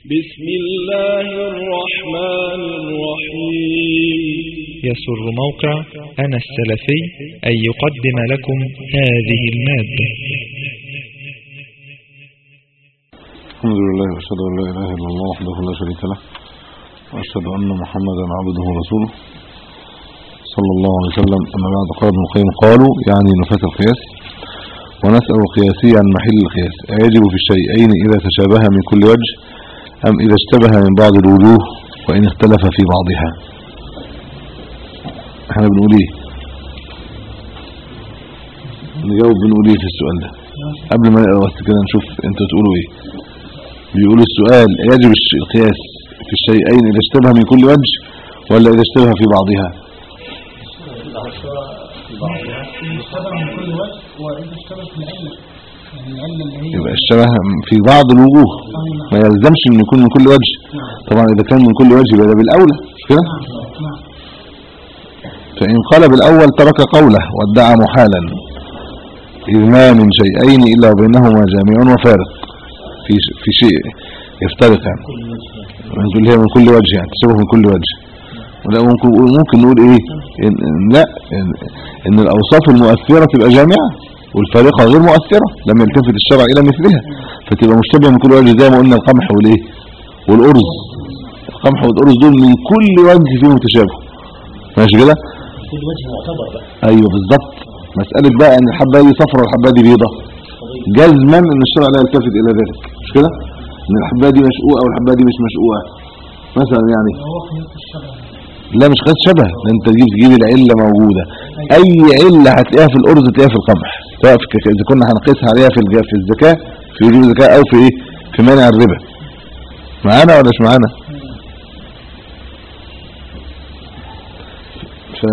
بسم الله الرحمن الرحيم يسر موقع أنا السلفي أن يقدم لكم هذه المادة الحمد لله واشهد ان لا اله الا الله وحده لا شريك له واشهد ان محمدا عبده ورسوله صلى الله عليه وسلم اما بعد قال ابن القيم قالوا يعني نفاة القياس ونسأل القياسي عن محل القياس أيجب في الشيئين إذا تشابه من كل وجه أم إذا اشتبه من بعض الوجوه وإن اختلف في بعضها احنا بنقول ايه نجاوب بنقول ايه في السؤال ده قبل ما نقرا بس كده نشوف انتوا تقولوا ايه بيقولوا السؤال يجب الش- القياس في الشيئين إذا اشتبه من كل وجه ولا إذا اشتبه في بعضها اشتبه من كل وجه وإذا اشتبه في العلة يعني العلة اللي هي يبقى اشتبه في بعض الوجوه ما يلزمش ان يكون من كل وجه طبعا اذا كان من كل وجه يبقى ده بالاولى مش كده نعم فان قال بالاول ترك قوله وادعى محالا اذ ما من شيئين الا وبينهما جامع وفارق في ش- في شيء يفترق يعني من كل هي من كل وجه يعني تشبه من كل وجه ولا ممكن ممكن نقول ايه إن إن لا إن, ان الاوصاف المؤثره تبقى جامعه والفارقه غير مؤثره لم يلتفت الشرع الى مثلها فتبقى مشتبه من كل وجه زي ما قلنا القمح والايه والارز القمح والارز دول من كل وجه فيهم تشابه ماشي كده كل وجه معتبر بقى ايوه بالظبط مساله بقى ان الحبه دي صفرا والحبه دي بيضه جزما ان الشرع لا يلتفت الى ذلك مش كده ان الحبه دي مشقوقه والحبه دي مش مشقوقه مثلا يعني هو قياس الشبه لا مش قياس شبه ده انت تجيب تجيب العله موجوده اي عله هتلاقيها في الارز تلاقيها في القمح سواء في ك- اذا كنا هنقيسها عليها في الج- في الزكاه في وجوب الزكاه او في ايه في منع الربا معانا ولا مش معانا ف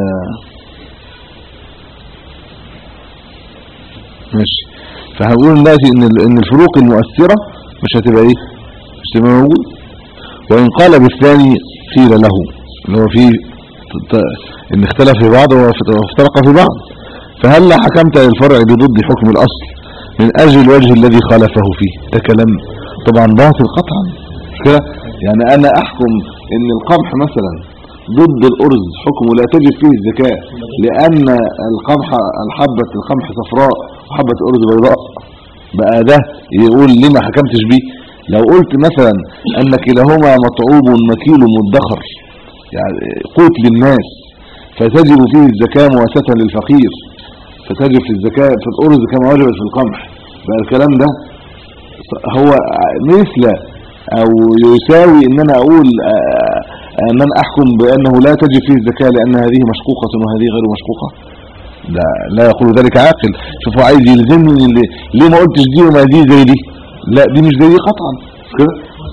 ماشي فهنقول دلوقتي ان ال- ان الفروق المؤثره مش هتبقى ايه مش هتبقى موجوده وإن قال بالثاني قيل له اللي هو فيه ت- ت- إن اختلف في بعض وافترق في بعض فهل حكمت للفرع بضد حكم الأصل من أجل الوجه الذي خالفه فيه ده كلام طبعا باطل قطعا مش كده يعني أنا أحكم إن القمح مثلا ضد الأرز حكمه لا تجب فيه الزكاة لأن القمح الحبة القمح صفراء وحبة الأرز بيضاء بقى ده يقول ليه ما حكمتش بيه لو قلت مثلا ان كلاهما مطعوم مكيل مدخر يعني قوت للناس فتجب فيه الزكاة مواساة للفقير فتجب في الزكاة في الأرز كما وجبت في القمح بقى الكلام ده هو مثل او يساوي ان انا اقول آه، ان انا احكم بانه لا تجب فيه الزكاة لان هذه مشقوقة وهذه غير مشقوقة لا لا يقول ذلك عاقل شوفوا عايز يلزمني اللي ليه ما قلتش دي وما دي زي دي لا دي مش زي دي قطعا مش كده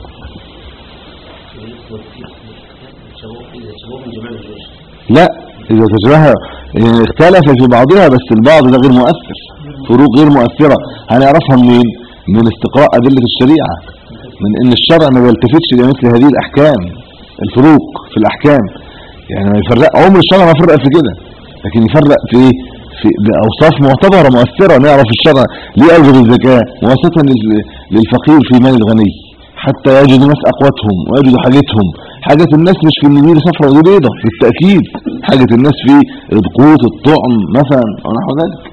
شباب شباب من جميع الوجوه لا اذا تشبه يعني اختلف في بعضها بس البعض ده غير مؤثر فروق غير مؤثرة هنعرفها منين من استقراء أدلة الشريعة من ان الشرع ما بيلتفتش لمثل هذه الاحكام الفروق في الاحكام يعني ما يفرق عمر الشرع ما فرق في كده لكن يفرق في ايه في باوصاف معتبره مؤثره نعرف الشرع ليه اوجب الزكاه مواساه لل- للفقير في مال الغني حتى يجد ناس اقواتهم ويجد حاجتهم حاجه الناس مش في النبيل صفرا ودي بيضه بالتاكيد حاجه الناس في القوت الطعم مثلا ونحو ذلك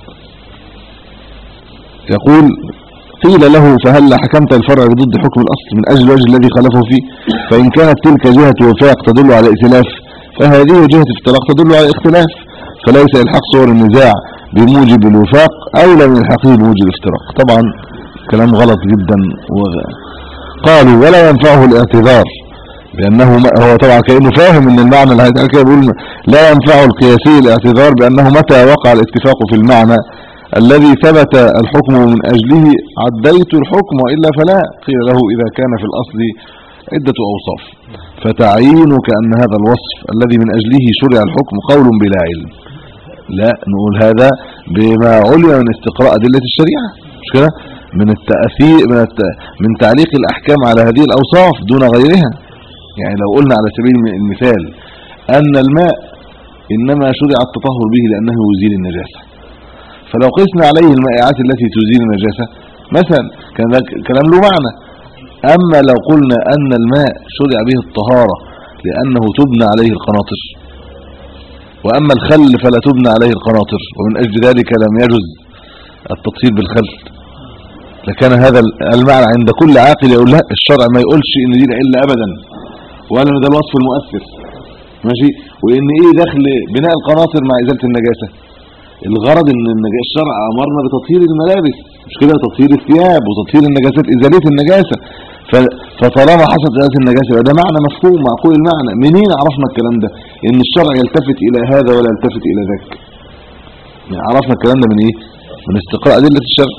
يقول قيل له فهل حكمت الفرع بضد حكم الأصل من أجل الوجه الذي خالفه فيه فإن كانت تلك جهة وفاق تدل على ائتلاف فهذه جهة افتراق تدل على اختلاف فليس الحق صور النزاع بموجب الوفاق أولى من الحقيقة بموجب الافتراق طبعا كلام غلط جدا وغ... قالوا ولا ينفعه الاعتذار بأنه ما هو طبعا كأنه فاهم ان المعنى اللي هيتقال كده بيقول لا ينفع القياسي الاعتذار بأنه متى وقع الاتفاق في المعنى الذي ثبت الحكم من أجله عديت الحكم وإلا فلا قيل له إذا كان في الأصل عدة أوصاف فتعيينك أن هذا الوصف الذي من أجله شرع الحكم قول بلا علم لا نقول هذا بما علم من استقراء أدلة الشريعة مش كده من التأثير من, الت... من تعليق الأحكام على هذه الأوصاف دون غيرها يعني لو قلنا على سبيل المثال أن الماء إنما شرع التطهر به لأنه يزيل النجاسة فلو قسنا عليه المائعات التي تزيل النجاسة مثلا كان ده كلام له معنى أما لو قلنا أن الماء شرع به الطهارة لأنه تبنى عليه القناطر وأما الخل فلا تبنى عليه القناطر ومن أجل ذلك لم يجز التطهير بالخل لكان هذا المعنى عند كل عاقل يقول لا الشرع ما يقولش ان دي العله ابدا ولا ان ده الوصف المؤثر ماشي وان ايه دخل بناء القناطر مع ازاله النجاسه الغرض ان النجاسه الشرع امرنا بتطهير الملابس مش كده تطهير الثياب وتطهير النجاسات ازاله النجاسه ف- فطالما حصلت ازاله النجاسه يبقى ده معنى مفهوم معقول المعنى منين عرفنا الكلام ده ان الشرع يلتفت الى هذا ولا يلتفت الى ذاك يعني عرفنا الكلام ده من ايه من استقراء ادله الشرع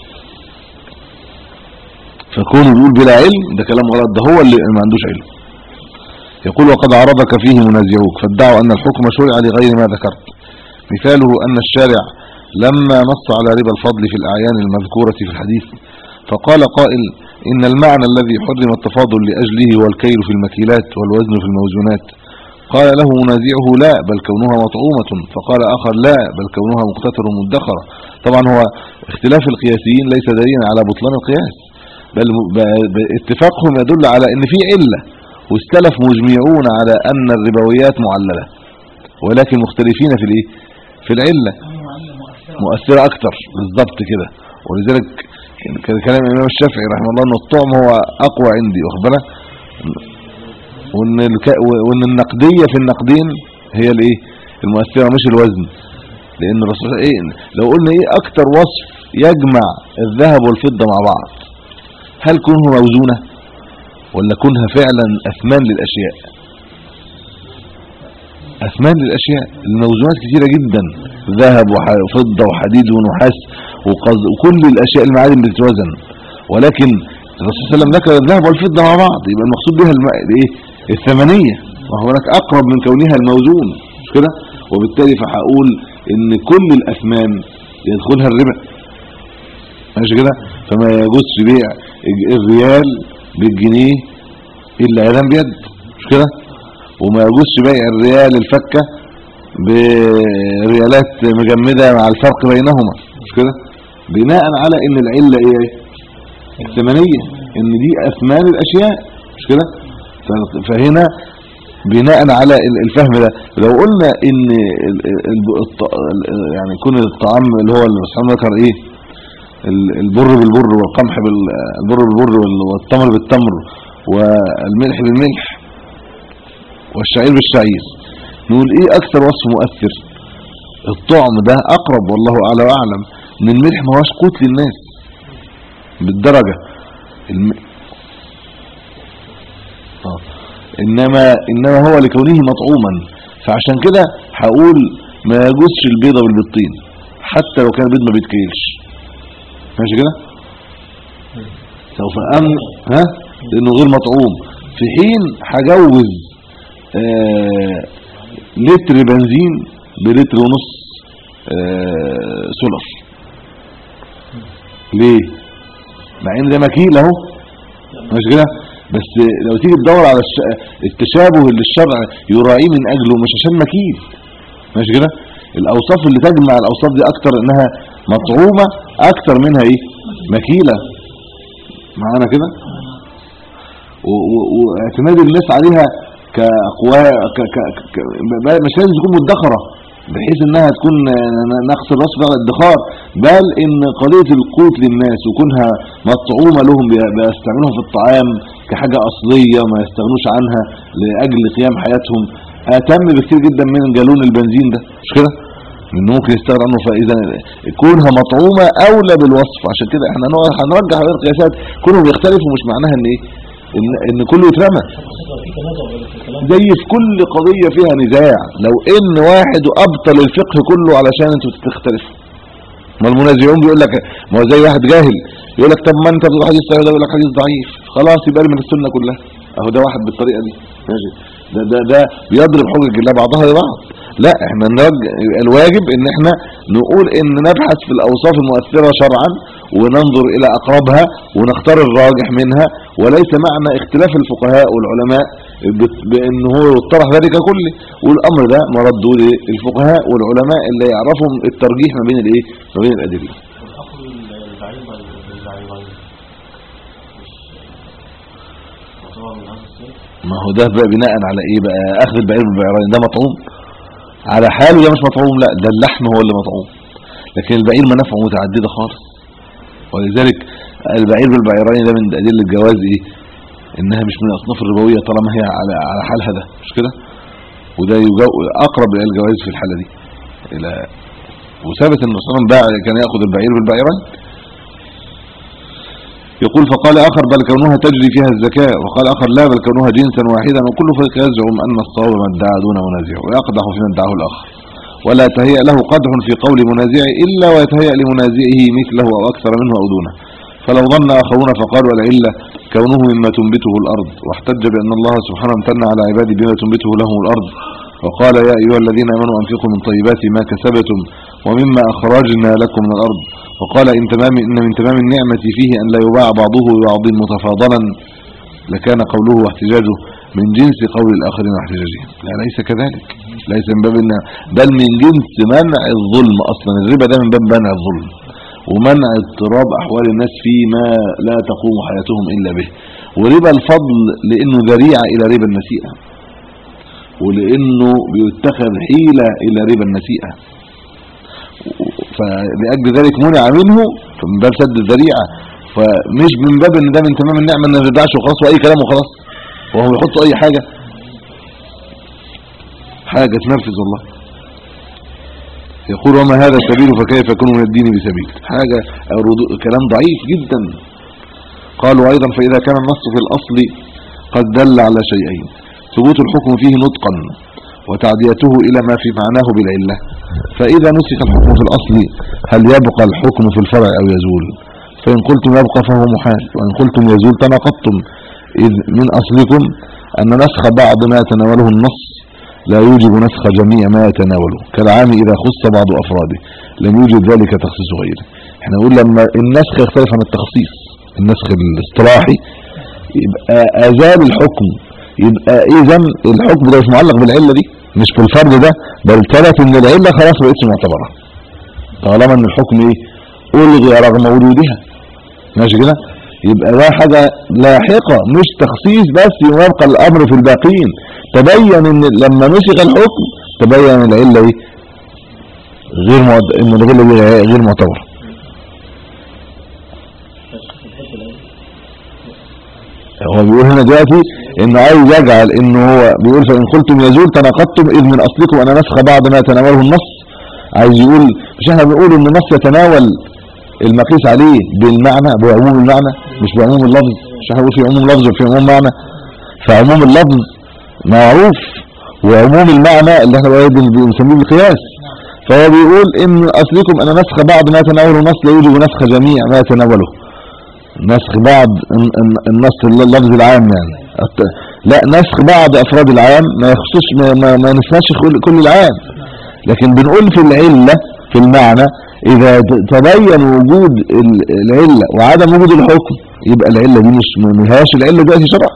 فكونه يقول بلا علم ده كلام غلط ده هو اللي ما عندوش علم يقول وقد عرضك فيه منازعوك فادعوا أن الحكم شرع لغير ما ذكرت مثاله أن الشارع لما نص على ربا الفضل في الأعيان المذكورة في الحديث فقال قائل إن المعنى الذي حرم التفاضل لأجله هو الكيل في المكيلات والوزن في الموزونات قال له منازعه لا بل كونها مطعومة فقال آخر لا بل كونها مقتتر مدخرة طبعا هو اختلاف القياسيين ليس دليلا على بطلان القياس بل ب- ب- اتفاقهم يدل على ان في علة واستلف مجمعون على ان الربويات معللة ولكن مختلفين في الايه في العلة مؤثرة اكتر بالضبط كده ولذلك كان كلام الامام الشافعي رحمه الله ان الطعم هو اقوى عندي واخد بالك وان الك... وان النقدية في النقدين هي الايه المؤثرة مش الوزن لان الرسول ايه لو قلنا ايه اكتر وصف يجمع الذهب والفضة مع بعض هل كونه موزونة ولا كونها فعلا أثمان للأشياء أثمان للأشياء الموزونات كثيرة جدا ذهب وح- وفضة وحديد ونحاس وقز وكل الأشياء المعادن بتتوزن ولكن الرسول صلى الله عليه وسلم ذكر الذهب والفضة مع بعض يبقى المقصود بها الم... الايه الثمنية وهو هناك أقرب من كونها الموزون مش كده وبالتالي فهقول ان كل الأثمان يدخلها الربا ماشي كده فما يجوزش بيع الريال بالجنيه الا يدا بيد مش كده وما يجوزش بيع الريال الفكه بريالات مجمده مع الفرق بينهما مش كده بناء على ان العله ايه الثمنيه ان دي اثمان الاشياء مش كده ف- فهنا بناء على ال- الفهم ده لو قلنا ان ال- ال- الط- ال- يعني كون الطعام اللي هو اللي الرسول ذكر ايه ال- البر بالبر والقمح بالبر بالبر وال- والتمر بالتمر والملح بالملح والشعير بالشعير نقول ايه اكثر وصف مؤثر الطعم ده اقرب والله اعلى واعلم ان الملح ما هوش قوت للناس بالدرجة الم... آه. انما انما هو لكونه مطعوما فعشان كده هقول ما يجوزش البيضة بالبطين حتى لو كان البيض ما بيتكيلش ماشي كده سوف أم ها لانه غير مطعوم في حين هجوز آه لتر بنزين بلتر ونص آه سولر ليه مع ان ده مكيل اهو مش كده بس لو تيجي تدور على الش... التشابه اللي الشرع يراعيه من اجله مش عشان مكيل ماشي كده الاوصاف اللي تجمع الاوصاف دي اكتر انها مطعومه اكتر منها ايه مكيله معانا كده و- و- واعتماد الناس عليها كاقوال ك... ك... ك... ب- مش لازم تكون مدخره بحيث انها تكون ن- نقص الراس على الادخار بل ان قضيه القوت للناس وكونها مطعومه لهم بي- بيستعملوها في الطعام كحاجه اصليه ما يستغنوش عنها لاجل قيام حياتهم اتم بكثير جدا من جالون البنزين ده مش كده انه ممكن يستغنى عنه فاذا كونها مطعومه اولى بالوصف عشان كده احنا هنقعد- هنرجح بين القياسات كونهم بيختلفوا مش معناها ان ايه ان, إن كله يترمى في تنازع في الكلام زي في كل قضية فيها نزاع لو ان واحد ابطل الفقه كله علشان انتوا تختلفوا ما المنازعون بيقول لك ما هو زي واحد جاهل يقول لك طب ما انت بتقول حديث صحيح ده يقول لك حديث ضعيف خلاص يبقى من السنه كلها اهو ده واحد بالطريقه دي ماشي ده ده ده بيضرب حجج الله بعضها لبعض لا احنا نرجع الواجب ان احنا نقول ان نبحث في الاوصاف المؤثره شرعا وننظر الى اقربها ونختار الراجح منها وليس معنى اختلاف الفقهاء والعلماء بت- بان هو يطرح ذلك كله والامر ده مرده للفقهاء والعلماء اللي يعرفهم الترجيح ما بين الايه ما بين الادله والأصل البعيد البعيد يعتبر من هذا الصيف ما هو ده بقى بناء على ايه بقى اخذ البعير بالبعيرين ده مطعوم على حاله ده مش مطعوم لا ده اللحم هو اللي مطعوم لكن البعير منافعه متعدده خالص ولذلك البعير بالبعيرين ده من ادله الجواز ايه انها مش من الاصناف الربويه طالما هي على على حالها ده مش كده وده يجو اقرب الى الجواز في الحاله دي الى وثابت ان الرسول صلى الله عليه وسلم باع كان ياخذ البعير بالبعيرين يقول فقال آخر بل كونها تجري فيها الزكاة وقال آخر لا بل كونها جنسا واحدا وكل فريق يزعم أن الصواب ما ادعى دون منازع ويقدح فيما ادعاه الآخر ولا تهيأ له قدح في قول منازعه إلا ويتهيأ لمنازعه مثله أو أكثر منه أو دونه فلو ظن آخرون فقالوا العلة كونه مما تنبته الأرض واحتج بأن الله سبحانه امتن على عباده بما تنبته لهم الأرض وقال يا أيها الذين آمنوا أنفقوا من طيبات ما كسبتم ومما أخرجنا لكم من الأرض وقال إن, تمام إن من تمام النعمة فيه أن لا يباع بعضه ببعض متفاضلا لكان قوله واحتجاجه من جنس قول الآخرين واحتجاجهم لا ليس كذلك ليس من باب إنها بل من جنس منع الظلم أصلا الربا ده من باب منع الظلم ومنع اضطراب أحوال الناس فيما لا تقوم حياتهم إلا به وربا الفضل لأنه ذريعة إلى ربا النسيئة ولأنه بيتخذ حيلة إلى ربا النسيئة فلأجل ذلك منع منه فمن باب سد الذريعة فمش من باب ان ده من تمام النعمة ان ما يرجعش وخلاص واي كلام وخلاص وهو يحط اي حاجة حاجة تنرفز والله يقول وما هذا السبيل فكيف يكون من الدين بسبيل حاجة ردو- كلام ضعيف جدا قالوا ايضا فاذا كان النص في الاصل قد دل على شيئين ثبوت الحكم فيه نطقا وتعديته الى ما في معناه بالعلة فاذا نسخ الحكم في الاصل هل يبقى الحكم في الفرع او يزول فان قلتم يبقى فهو محال وان قلتم يزول تناقضتم اذ من اصلكم ان نسخ بعض ما يتناوله النص لا يوجب نسخ جميع ما يتناوله كالعام اذا خص بعض افراده لم يوجد ذلك تخصيص غيره احنا نقول لما النسخ يختلف عن التخصيص النسخ الاصطلاحي يبقى ازال الحكم يبقى اذا الحكم ده مش معلق بالعله دي مش في الفرد ده بل ثبت ان العله خلاص ما بقتش معتبره طالما ان الحكم ايه الغي رغم وجودها ماشي كده يبقى ده حاجه لاحقه مش تخصيص بس يبقى الامر في الباقين تبين ان لما نسخ الحكم تبين العله ايه غير معد... ان العله دي غير معتبره هو بيقول هنا دلوقتي انه عايز يجعل انه هو بيقول فان قلتم يزول تناقضتم اذ من اصلكم انا نسخ بعض ما يتناوله النص عايز يقول مش احنا بنقول ان النص يتناول المقيس عليه بالمعنى بعموم المعنى مش بعموم اللفظ مش احنا بنقول في عموم لفظ وفي عموم معنى فعموم اللفظ معروف وعموم المعنى اللي احنا بقى بن- بنسميه بالقياس فهو بيقول ان اصلكم انا نسخ بعض ما يتناوله النص لا يوجب نسخ جميع ما يتناوله نسخ بعض الن- الن- النص اللفظ العام يعني الت- لا نسخ بعض افراد العام ما يخصش ما, ما, ما نسخش كل, كل العام لكن بنقول في العلة في المعنى اذا ت- تبين وجود ال- العلة وعدم وجود الحكم يبقى العلة دي مش ما هياش العلة دلوقتي شرع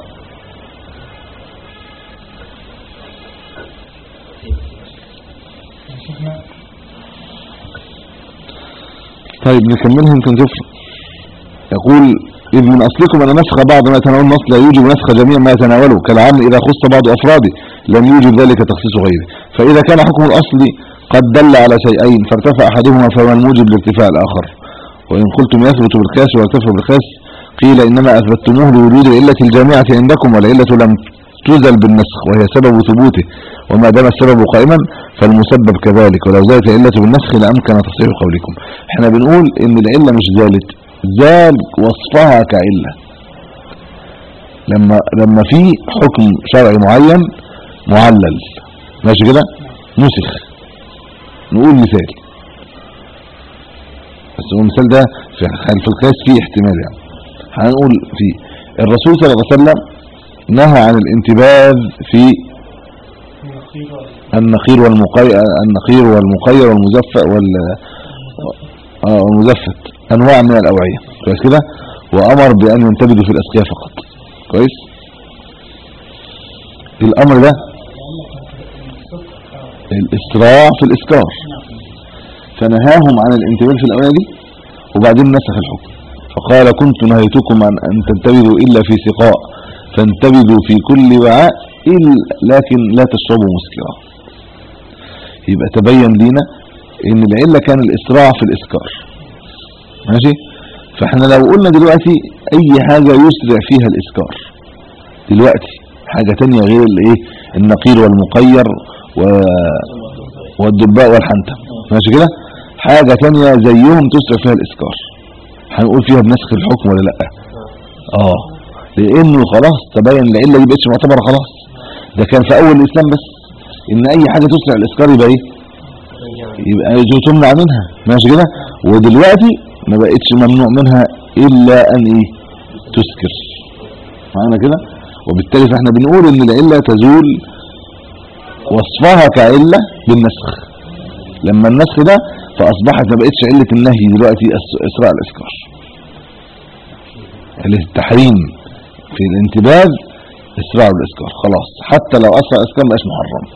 طيب نكملها يمكن تفرق يقول إذ من أصلكم أن نسخ بعض ما يتناول النص لا يوجب نسخ جميع ما يتناوله كالعام إذا خص بعض أفراده لم يوجب ذلك تخصيص غيره فإذا كان حكم الأصل قد دل على شيئين فارتفع أحدهما فهو الموجب لارتفاع الآخر وإن قلتم يثبت بالقياس ويرتفع بالقياس قيل إنما أثبتموه لوجود العلة الجامعة عندكم والعلة لم تزل بالنسخ وهي سبب ثبوته وما دام السبب قائما فالمسبب كذلك ولو زالت العلة بالنسخ لأمكن تصحيح قولكم احنا بنقول ان العلة مش زالت زال وصفها كعلة لما لما في حكم شرعي معين معلل ماشي كده نسخ نقول مثال بس هو المثال ده في في القياس فيه احتمال يعني هنقول فيه الرسول صلى الله عليه وسلم نهى عن الانتباذ في النقير والمقير النقير والمقير والمزفت وال اه والمزفت انواع من الاوعيه كويس كده وامر بان ينتبذوا في الاسقيه فقط كويس الامر ده الاسراع في الاسكار فنهاهم عن الانتباه في الاوعيه دي وبعدين نسخ الحكم فقال كنت نهيتكم عن ان تنتبذوا الا في سقاء فانتبذوا في كل وعاء إلا لكن لا تشربوا مسكرا يبقى تبين لنا ان العلة كان الاسراع في الاسكار ماشي فاحنا لو قلنا دلوقتي اي حاجة يسرع فيها الاسكار دلوقتي حاجة تانية غير الايه النقير والمقير و... والدباء والحنتم ماشي كده حاجة تانية زيهم تسرع فيها الاسكار هنقول فيها بنسخ الحكم ولا لا اه لانه خلاص تبين العله دي بقتش معتبره خلاص ده كان في اول الاسلام بس ان اي حاجه تسرع الاسكار يبقى ايه يبقى يجوز تمنع منها ماشي كده ودلوقتي ما بقتش ممنوع منها الا ان ايه تسكر معانا كده وبالتالي فاحنا بنقول ان العله تزول وصفها كعله بالنسخ لما النسخ ده فاصبحت ما بقتش عله النهي دلوقتي أس- اسراع الاسكار عله التحريم في الانتباه اسراع الاسكار خلاص حتى لو اسرع الاسكار مبقاش محرم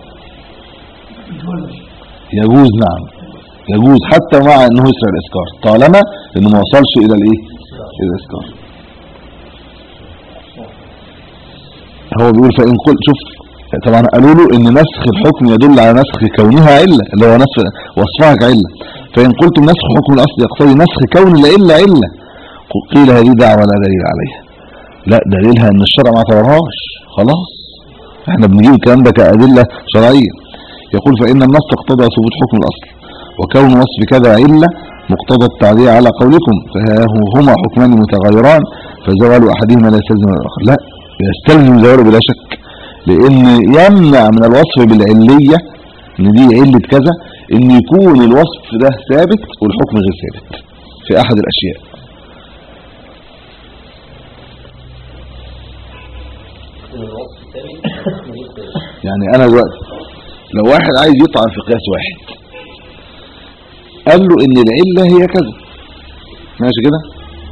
يجوز نعم يجوز حتى مع انه يسرع الاسكار طالما انه ما وصلش الى الايه الى الاسكار هو بيقول فان قلت شوف طبعا قالوا له ان نسخ الحكم يدل على نسخ كونها عله اللي هو نسخ وصفها كعله فان قلتم نسخ حكم الاصل يقتضي نسخ كون العله عله قيل هذه دعوه لا دليل عليها لا دليلها ان الشرع ما اعتبرهاش خلاص احنا بنجيب الكلام ده كادله شرعيه يقول فان النص اقتضى ثبوت حكم الاصل وكون وصف كذا عله مقتضى التعدية على قولكم فهما حكمان متغيران فزوال احدهما لا يستلزم الاخر لا يستلزم زواله بلا شك لان يمنع من الوصف بالعليه ان دي عله كذا ان يكون الوصف ده ثابت والحكم غير ثابت في احد الاشياء الوصف الثابت من الثابت يعني انا دلوقتي لو واحد عايز يطعن في قياس واحد قال له ان العله هي كذا ماشي كده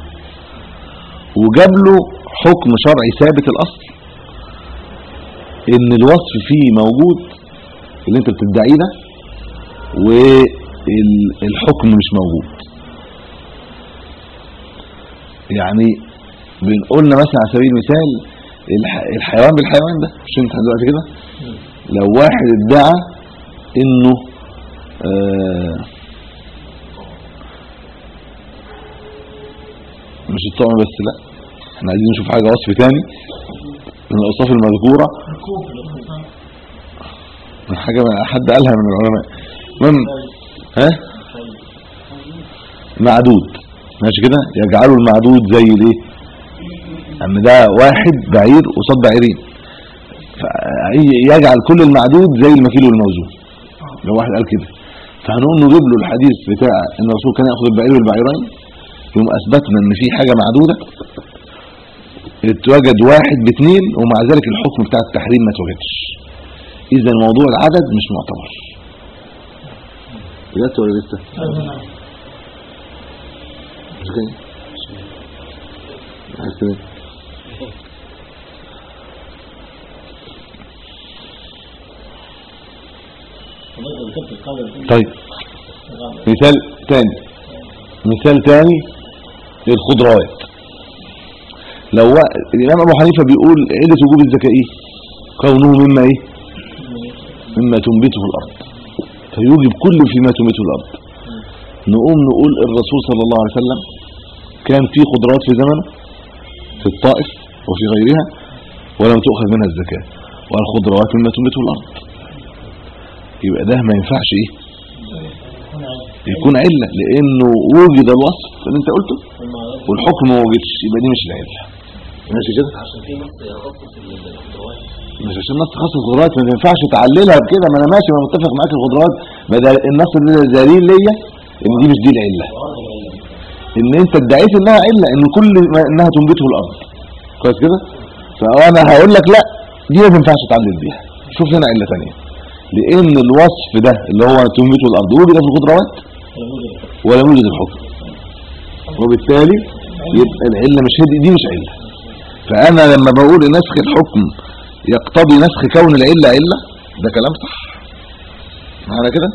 وجاب له حكم شرعي ثابت الاصل ان الوصف فيه موجود اللي انت بتدعيه ده والحكم مش موجود يعني بنقولنا مثلا على سبيل المثال الح- الحيوان بالحيوان ده مش انت دلوقتي كده لو واحد ادعى انه آه مش الطعم بس لا احنا عايزين نشوف حاجة وصف تاني من الاوصاف المذكورة حاجة ما حد قالها من العلماء المهم ها معدود ماشي كده يجعلوا المعدود زي الايه ان ده واحد بعير قصاد بعيرين يجعل كل المعدود زي المكيل والموزون لو واحد قال كده فهنقول نجيب له الحديث بتاع ان الرسول كان ياخذ البعير والبعيرين يوم اثبتنا ان في حاجه معدوده اتوجد واحد باثنين ومع ذلك الحكم بتاع التحريم ما اتوجدش اذا موضوع العدد مش معتبر بجد ولا لسه مش كده عايز كده طيب مثال تاني مثال تاني للخضروات لو وا- الامام ابو حنيفه بيقول عله وجوب الزكاه ايه كونه مما ايه مما تنبته الارض فيوجب كل فيما تنبته الارض نقوم نقول الرسول صلى الله عليه وسلم كان في خضروات في زمنه في الطائف وفي غيرها ولم تؤخذ منها الزكاه والخضروات مما تنبته الارض يبقى ده ما ينفعش ايه يكون علة لانه وجد الوصف اللي انت قلته والحكم ما وجدش يبقى دي مش العلة ماشي كده عشان في نص يخصص الخضروات مش عشان النص تخصص الخضروات ما ينفعش تعللها بكده ما انا ماشي ما متفق معاك الخضروات بدل النص ده دليل ليا ان دي مش دي العلة ان انت ادعيت انها علة ان كل ما انها تنبته الارض كويس كده فانا هقول لك لا دي ما ينفعش تعلل بيها شوف هنا علة ثانيه لان الوصف ده اللي هو تنبته الارض وجد في الخضروات ولا يوجد الحكم وبالتالي يبقى العله مش هدي دي مش عله فانا لما بقول نسخ الحكم يقتضي نسخ كون العله عله ده كلام صح معنى كده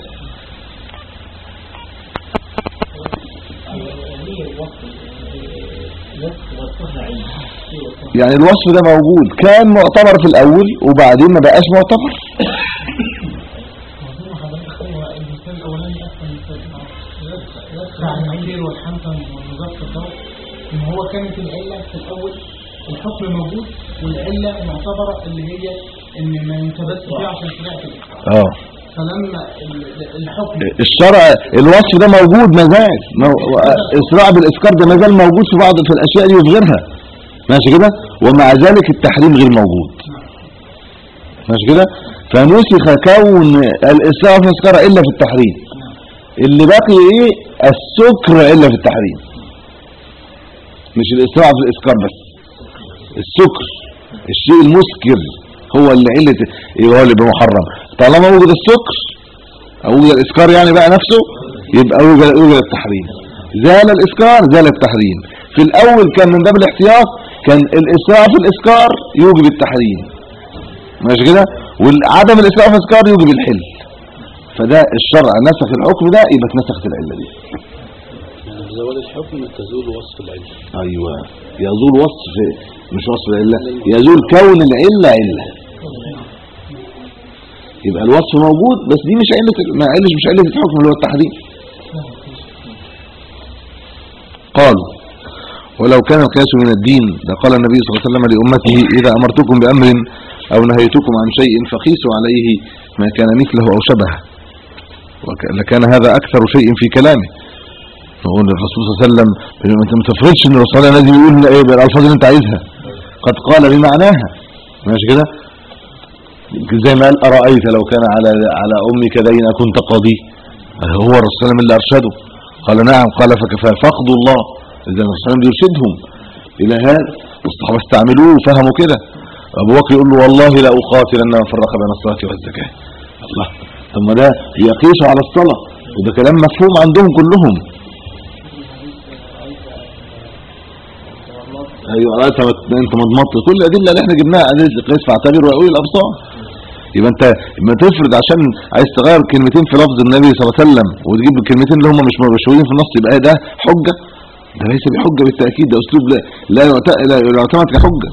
ليه الوصف نفس وصفها علم في وصفها يعني الوصف ده موجود كان معتبر في الاول وبعدين ما بقاش معتبر وظيفة حضرتك هو المثال الأولاني أحسن مثال يذكر عن المنكر والحنطم والنظافة الضوء إن هو كانت العلة في الأول الحكم موجود والعلة معتبرة اللي هي إن ما ينتبهش فيها عشان شريعة الإسلام اه فلما ال- الحكم الشرع الوصف ده موجود ما زال مو- اسراع بالاسكار ده ما زال موجود في بعض في الاشياء دي وفي غيرها ماشي كده ومع ذلك التحريم غير موجود ماشي كده فنسخ كون الاسراع في الاسكار الا في التحريم اللي باقي ايه السكر الا في التحريم مش الاسراع في الاسكار بس السكر الشيء المسكر هو اللي علة ايه هو اللي بمحرم طالما وجد السكر او وجد الاسكار يعني بقى نفسه يبقى وجد, وجد التحريم زال الاسكار زال التحريم في الاول كان من باب الاحتياط كان الاسراع في الاسكار يوجب التحريم ماشي كده وعدم الاسراع في الاسكار يوجب الحل فده الشرع نسخ الحكم ده يبقى اتنسخت العله دي يعني بزوال الحكم تزول وصف العلة ايوه يزول وصف مش وصف العله يزول كون العله عله يبقى الوصف موجود بس دي مش عله ما علش مش عله الحكم اللي هو التحريم قالوا ولو كان القياس من الدين لقال النبي صلى الله عليه وسلم لأمته إذا أمرتكم بأمر أو نهيتكم عن شيء فقيسوا عليه ما كان مثله أو شبهه وك- لكان هذا أكثر شيء في كلامه نقول الرسول صلى الله عليه وسلم انت ما تفرضش ان الرسول لازم يقول ايه بالالفاظ اللي انت عايزها قد قال بمعناها ماشي كده زي ما قال ارايت لو كان على على امك دين كنت قاضي هو الرسول صلى الله عليه وسلم اللي ارشده قال نعم قال فكفى فقد الله اذا الرسول صلى الله عليه وسلم بيرشدهم الى هذا والصحابه استعملوه وفهموا كده ابو بكر يقول له والله لا اقاتلن من فرق بين الصلاه والزكاه الله طب ما ده يقيسوا على الصلاه وده كلام مفهوم عندهم كلهم ايوه انت انت مضمضت كل الادله اللي احنا جبناها ادله القياس فاعتبر واولي الابصار يبقى انت لما تفرض عشان عايز تغير كلمتين في لفظ النبي صلى الله عليه وسلم وتجيب الكلمتين اللي هم مش مشهورين في النص يبقى ده حجه ده ليس بحجه بالتاكيد ده اسلوب لا لا يعت- لا يعتمد كحجه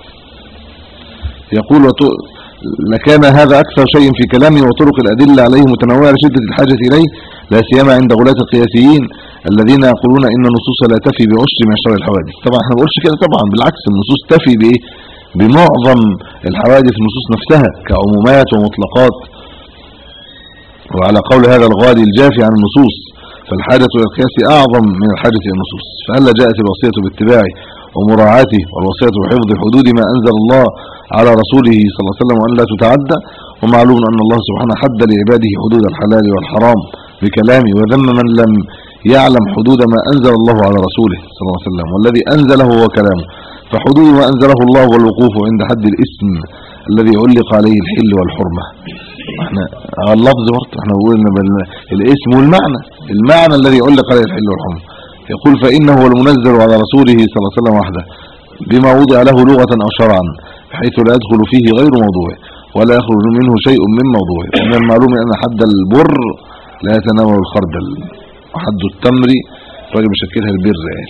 يقول وت- لكان هذا أكثر شيء في كلامه وطرق الأدلة عليه متنوعة لشدة الحاجة إليه لا سيما عند غلاة القياسيين الذين يقولون إن النصوص لا تفي بعشر معشر الحوادث طبعا احنا ما بنقولش كده طبعا بالعكس النصوص تفي بإيه بمعظم الحوادث النصوص نفسها كعمومات ومطلقات وعلى قول هذا الغالي الجافي عن النصوص فالحاجة إلى القياس أعظم من الحاجة إلى النصوص فهلا جاءت الوصية باتباعه ومراعاته والوصية بحفظ حدود ما أنزل الله على رسوله صلى الله عليه وسلم وأن لا تتعدى ومعلوم أن الله سبحانه حد لعباده حدود الحلال والحرام بكلامه وذم من لم يعلم حدود ما أنزل الله على رسوله صلى الله عليه وسلم والذي أنزله هو كلامه فحدود ما أنزله الله هو الوقوف عند حد الاسم الذي علق عليه الحل والحرمة احنا اه اللفظ برضه احنا قلنا بال- الاسم والمعنى المعنى الذي علق عليه الحل والحرمة يقول فإنه هو المنزل على رسوله صلى الله عليه وسلم وحده بما وضع له لغة أو شرعا بحيث لا يدخل فيه غير موضوعه ولا يخرج منه شيء من موضوعه ومن المعلوم أن حد البر لا يتناول الخردل وحد التمر راجل بيشكلها البر يعني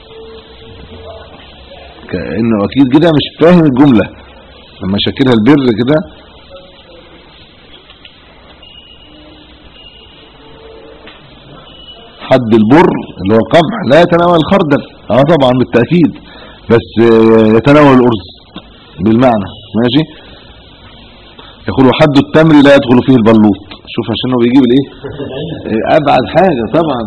كأنه أكيد كده مش فاهم الجملة لما شكلها البر كده حد البر اللي هو القمح لا يتناول الخردل اه طبعا بالتأكيد بس آه، يتناول الأرز بالمعنى ماشي يقول حد التمر لا يدخل فيه البلوط شوف عشان هو بيجيب الايه آه، ابعد حاجة طبعا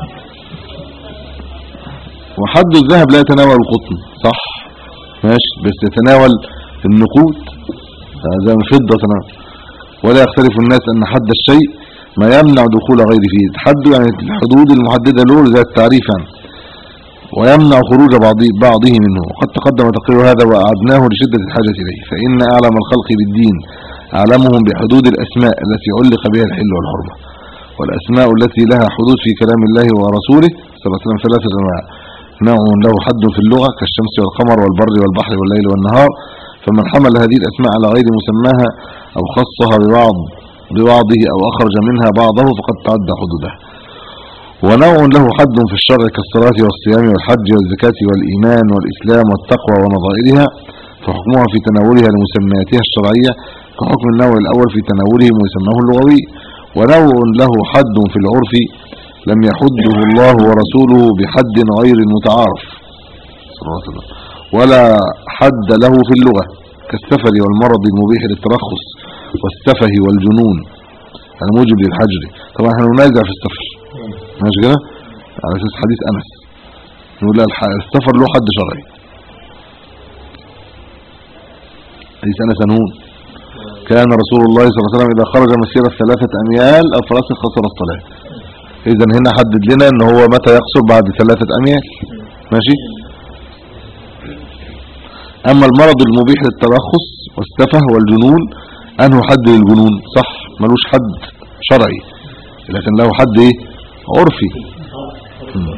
وحد الذهب لا يتناول القطن صح ماشي بس يتناول النقود آه، زي الفضة تناول ولا يختلف الناس ان حد الشيء ما يمنع دخول غيره فيه حد يعني الحدود المحددة له زي التعريف يعني ويمنع خروج بعض بعضه منه وقد تقدم تقرير هذا وأعدناه لشدة الحاجة إليه فإن أعلم الخلق بالدين أعلمهم بحدود الأسماء التي علق بها الحل والحرمة والأسماء التي لها حدود في كلام الله ورسوله صلى الله عليه وسلم ثلاثة أنواع نوع له حد في اللغة كالشمس والقمر والبر والبحر والليل والنهار فمن حمل هذه الأسماء على غير مسماها أو خصها ببعض ببعضه أو أخرج منها بعضه فقد تعدى حدوده ونوع له حد في الشرع كالصلاة والصيام والحج والزكاة والإيمان والإسلام والتقوى ونظائرها فحكمها في تناولها لمسمياتها الشرعية كحكم النوع الأول في تناوله مسماه اللغوي ونوع له حد في العرف لم يحده الله ورسوله بحد غير المتعارف صلى الله عليه وسلم ولا حد له في اللغة كالسفر والمرض المبيح للترخص والسفه والجنون الموجب للحجر طبعا احنا ننازع في السفر ماشي كده على اساس حديث انس نقول لا الح- السفر له حد شرعي حديث انس نون كان رسول الله صلى الله عليه وسلم اذا خرج مسيره ثلاثه اميال او فرس خسر الصلاه اذا هنا حدد لنا ان هو متى يقصر بعد ثلاثه اميال ماشي اما المرض المبيح للترخص والسفه والجنون انه حد للجنون صح ملوش حد شرعي لكن له حد ايه عرفي مم.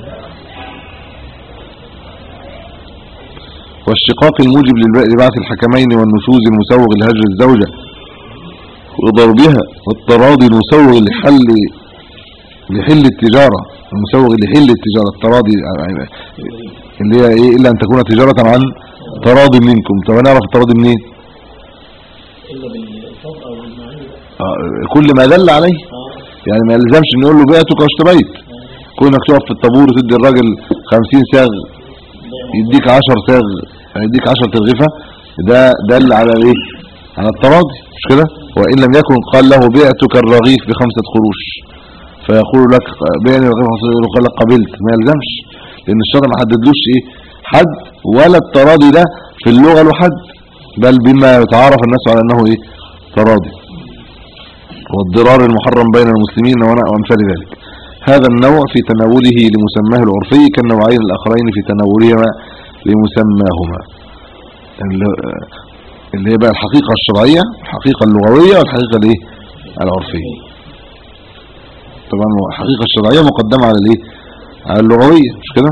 والشقاق الموجب للب- لبعث الحكمين والنشوز المسوغ لهجر الزوجة وضربها والتراضي المسوغ لحل لحل التجارة المسوغ لحل التجارة التراضي اللي هي ايه الا ان تكون تجارة عن تراضي منكم طب نعرف التراضي منين الا بالفضل او بالمعين آه، كل ما دل عليه يعني ما يلزمش نقول له بعتك واشتريت كونك تقف في الطابور وتدي الراجل 50 ساغ يديك 10 ساغ يعني يديك 10 ترغيفه ده دل على ايه على التراضي مش كده وان لم يكن قال له بعتك الرغيف بخمسة قروش فيقول لك بيعني الرغيف بخمسة قروش قال لك قبلت ما يلزمش لان الشرع ما حددلوش ايه حد ولا التراضي ده في اللغه له حد بل بما يتعارف الناس على انه ايه تراضي والضرار المحرم بين المسلمين ونحو امثال ذلك هذا النوع في تناوله لمسماه العرفي كالنوعين الاخرين في تناولهما لمسماهما اللي- اللي هي بقى الحقيقة الشرعية الحقيقة اللغوية والحقيقة الايه العرفية طبعا الحقيقة الشرعية مقدمة على الايه على اللغوية مش كده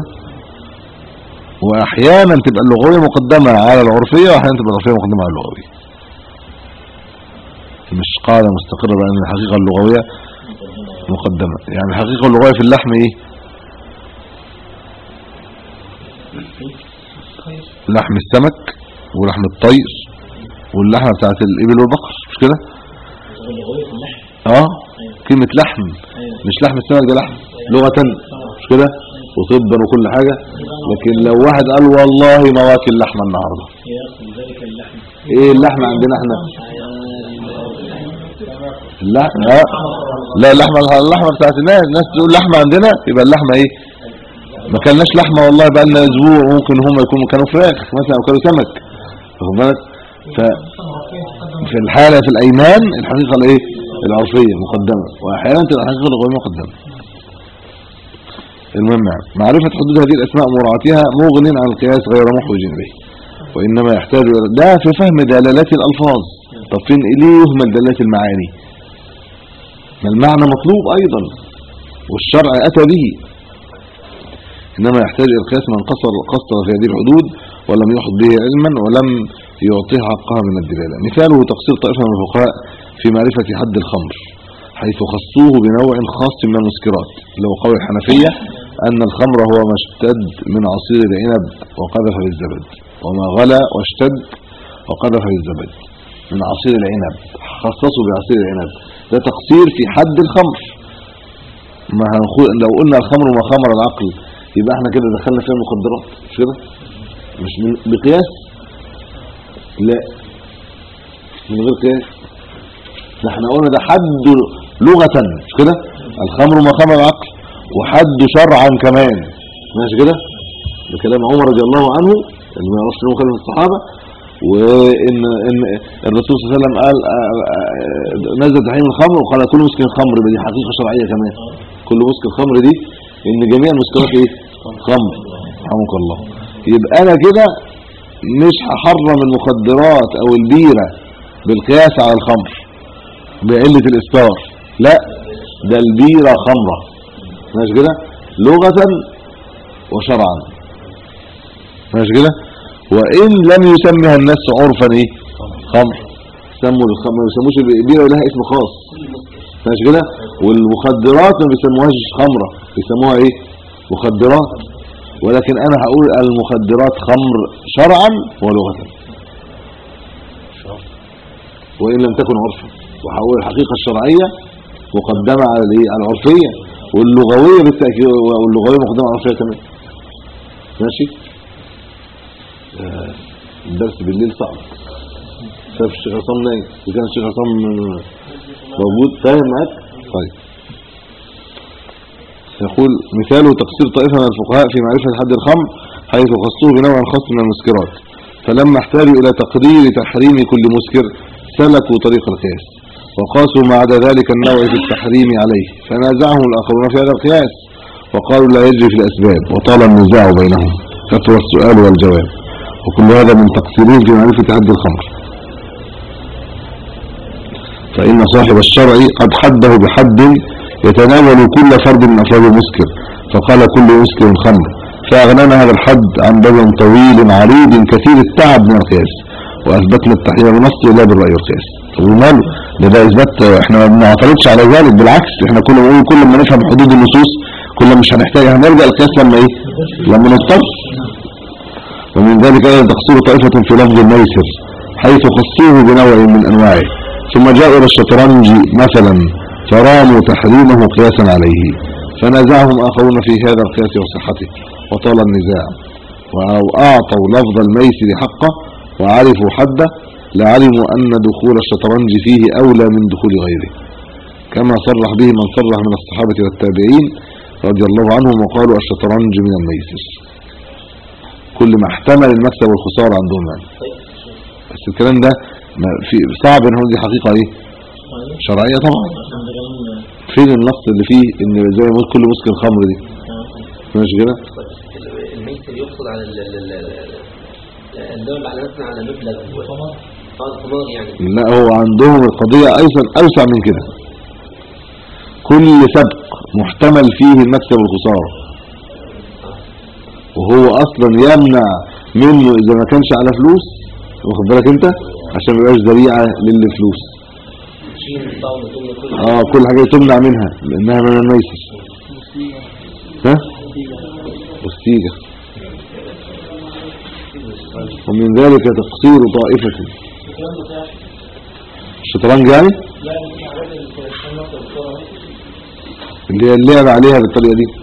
واحيانا تبقى اللغوية مقدمة على العرفية واحيانا تبقى العرفية مقدمة على اللغوية مش قاعدة مستقرة بقى ان الحقيقة اللغوية مقدمة يعني الحقيقة اللغوية في اللحم ايه لحم السمك ولحم الطير واللحمة بتاعت الابل والبقر مش كده اللغوية في اللحم اه كلمة لحم مش لحم السمك ده لحم لغة مش كده وطبا وكل حاجة لكن لو واحد قال والله ما واكل لحمة النهاردة يقصد ذلك اللحم ايه اللحمة عندنا احنا اللحمة اه لا اللحمة اللحمة بتاعت الناس الناس تقول لحمة عندنا يبقى اللحمة ايه ما كلناش لحمة والله بقى لنا اسبوع ممكن هم يكونوا كانوا فراخ مثلا او كانوا سمك واخد بالك ف في الحالة في الايمان الحقيقة الايه العرفية مقدمة واحيانا تبقى الحقيقة اللغوية مقدمة المهم يعني معرفة حدود هذه الاسماء ومراعاتها مغن عن القياس غير محوج به وانما يحتاج إلى- ده في فهم دلالات الالفاظ طب فين ليه يهمل دلالات المعاني ما المعنى مطلوب ايضا والشرع اتى به انما يحتاج الى القياس من قصر قصر في هذه الحدود ولم يحط به علما ولم يعطيه حقها من الدلاله مثاله تقصير طائفه من الفقهاء في معرفه حد الخمر حيث خصوه بنوع خاص من المسكرات اللي هو قول الحنفيه ان الخمر هو ما اشتد من عصير العنب وقذف بالزبد وما غلى واشتد وقذف بالزبد من عصير العنب خصصوا بعصير العنب ده تقصير في حد الخمر ما هنخو... لو قلنا الخمر ما خمر العقل يبقى احنا كده دخلنا فيها المخدرات مش كده مش من... بقياس لا من غير قياس ده احنا قلنا ده حد لغة مش كده الخمر ما خمر العقل وحد شرعا كمان ماشي كده ده كلام عمر رضي الله عنه اللي ما يعرفش انه كان من الصحابه وان ان الرسول صلى الله عليه وسلم قال آه، آه، نزل تحريم الخمر وقال كل مسكر خمر دي حقيقه شرعيه كمان كل مسكر خمر دي ان جميع المسكرات ايه خمر رحمك الله يبقى انا كده مش هحرم المخدرات او البيره بالقياس على الخمر بعله الاسكار لا ده البيره خمره ماشي كده لغه وشرعا ماشي كده وان لم يسمها الناس عرفا ايه خمر سموا الخمر ما يسموش البيره لها اسم خاص ماشي كده والمخدرات ما بيسموهاش خمره يسموها ايه مخدرات ولكن انا هقول المخدرات خمر شرعا ولغة وان لم تكن عرفا وهقول الحقيقة الشرعية مقدمة على الايه على العرفية واللغوية بالتأكيد واللغوية مقدمة على العرفية كمان ماشي آه، الدرس بالليل صعب شاف الشيخ عصام نايم إذا كان الشيخ عصام موجود فاهم معاك طيب يقول مثال تقصير طائفة من الفقهاء في معرفة حد الخمر حيث خصوه بنوع خاص من المسكرات فلما احتاجوا إلى تقرير تحريم كل مسكر سلكوا طريق القياس وقاسوا ما عدا ذلك النوع في التحريم عليه فنازعهم الآخرون في هذا القياس وقالوا لا يجري في الأسباب وطال النزاع بينهم كثر السؤال والجواب وكل هذا من تقصيرهم في معرفة حد الخمر فإن صاحب الشرع قد حده بحد يتناول كل فرد من أفراد المسكر فقال كل مسكر خمر فأغنانا هذا الحد عن باب طويل عريض كثير التعب من القياس وأثبتنا التحريم بنص لا بالرأي والقياس وماله ده ده إثبات احنا ما بنعترضش على ذلك بالعكس احنا كل ما نقول كل ما نفهم حدود النصوص كل ما مش هنحتاج هنرجع القياس لما ايه لما نضطر ومن ذلك أيضا تقصير طائفة في لفظ الميسر حيث خصوه بنوع من أنواعه ثم جاءوا إلى الشطرنج مثلا فراموا تحريمه قياسا عليه فنازعهم آخرون في هذا القياس وصحته وطال النزاع ولو أعطوا لفظ الميسر حقه وعرفوا حده لعلموا أن دخول الشطرنج فيه أولى من دخول غيره كما صرح به من صرح من الصحابة والتابعين رضي الله عنهم وقالوا الشطرنج من الميسر كل ما احتمل المكسب والخسارة عندهم يعني بس الكلام ده ما في صعب ان هو دي حقيقة ايه شرعية طبعا فين النص اللي فيه ان زي ما قلت كل مسكر خمر دي ماشي كده الميسر يقصد على ال ال ال الدول على مثلا على مبلغ اه الخمار يعني لا هو عندهم القضية ايضا اوسع من كده كل سبق محتمل فيه المكسب والخسارة وهو اصلا يمنع منه اذا ما كانش على فلوس واخد بالك انت عشان ما يبقاش ذريعه للفلوس تشيل الطاولة تقول كل اه كل حاجه تمنع منها لانها من الميسر ها والسيجه ومن ذلك تقصير طائفه الشطرنج يعني اللي هي اللعب عليها بالطريقه دي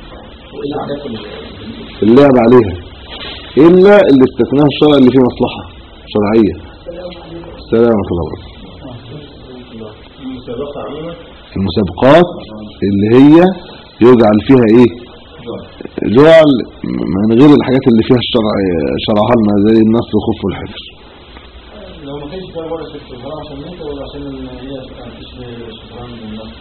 اللعب عليها الا اللي استثناه الشرع اللي فيه مصلحه شرعيه السلام ورحمه الله وبركاته المسابقات اللي هي يجعل فيها ايه جعل من غير الحاجات اللي فيها الشرع شرعها لنا زي النصر والخف والحفر لو ما كانش فيها ورقة الشطرنج عشان انت ولا عشان ان هي تشبه الشطرنج بالنص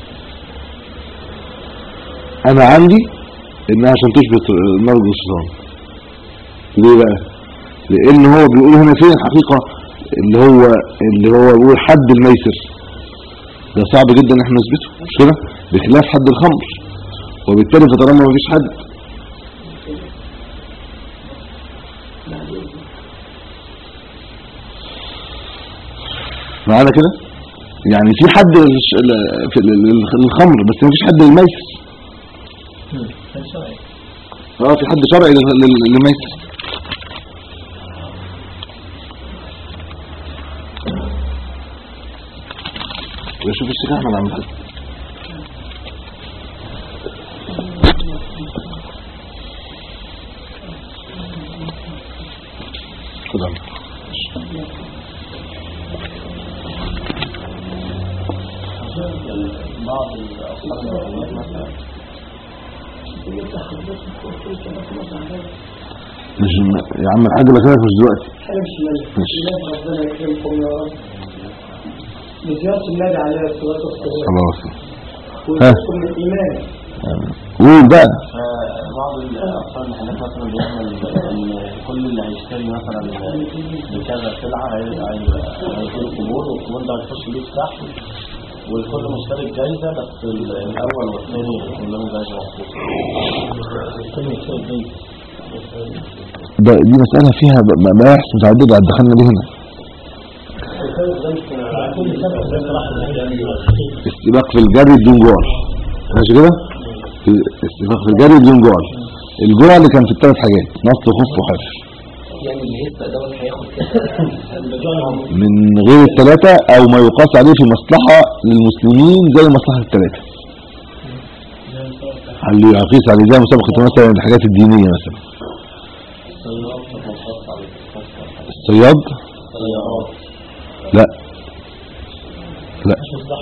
انا عندي انها عشان تشبه المرض والشيطان ليه بقى لان هو بيقول هنا فين الحقيقة اللي هو اللي هو بيقول حد الميسر ده صعب جدا ان احنا نثبته مش كده بخلاف حد الخمر وبالتالي فطالما ما فيش حد معانا كده يعني في حد للش- ل- في ال- ال- للخمر بس ما فيش حد للميسر اه في حد شرعي لل- لل- للميسر شوف الشيخ احمد عم كده خد عم. بعض الاصحاب العلماء مثلا مش يا عم الحاج بكلمك مش دلوقتي ماشي ربنا يكرمكم يا رب بزيارة النبي عليه الصلاة والسلام خلاص ويذكر من الإيمان قول بقى بعض الاصحاب المحلات مثلا بيعمل ان كل اللي هيشتري مثلا بكذا سلعه هيبقى هيديله قبول والقبول ده هيخش بيه سلاح والكل مشترك جايزه بس ال- الاول والثاني يكون لهم جايزه مخصوصه. الثاني يشترك جايزه. ده دي مسألة فيها ب- مباحث متعددة دخلنا ليه هنا كل سنه ده صراحه يعني استباق في الجري بدون جوار ماشي كده في استفاق في الجري بدون جعل الجعل اللي كان في الثلاث حاجات نص خف وحافر يعني اللي يسبق دوت هياخد كده من غير الثلاثة او ما يقاس عليه في مصلحة للمسلمين زي مصلحة الثلاثة اللي يقيس عليه زي مسابقة مثلا الحاجات الدينية مثلا الصياد لا لا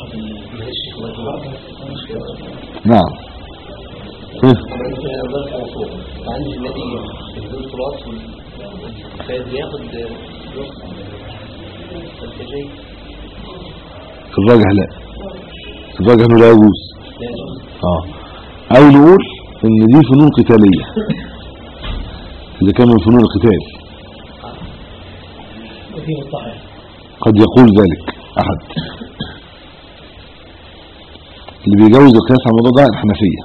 نعم إيه؟ عندي النادي بدون تراث فبياخد نص انت جاي الراجح لا الراجح انه لا يجوز اه او نقول ان دي فنون قتالية اذا كان من فنون القتال وفي مصلحة قد يقول ذلك احد اللي بيجوز القياس على الموضوع ده الحنفية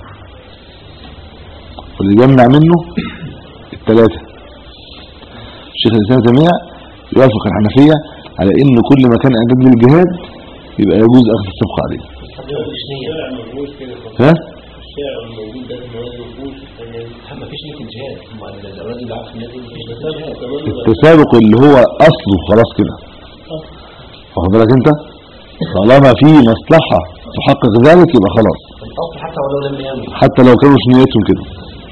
واللي يجمع منه الثلاثة الشيخ الإسلام تيمية يوافق الحنفية على ان كل ما كان اعداد للجهاد يبقى يجوز اخذ السبق عليه مفيش نية ها ما فيش نية الجهاد هم الراجل اللي عارف النادي مفيش نية الجهاد التسابق اللي هو اصله خلاص كده واخد بالك انت طالما في مصلحة تحقق ذلك يبقى خلاص الأصل حتى ولو لم يعمل حتى لو كانوا مش نيتهم كده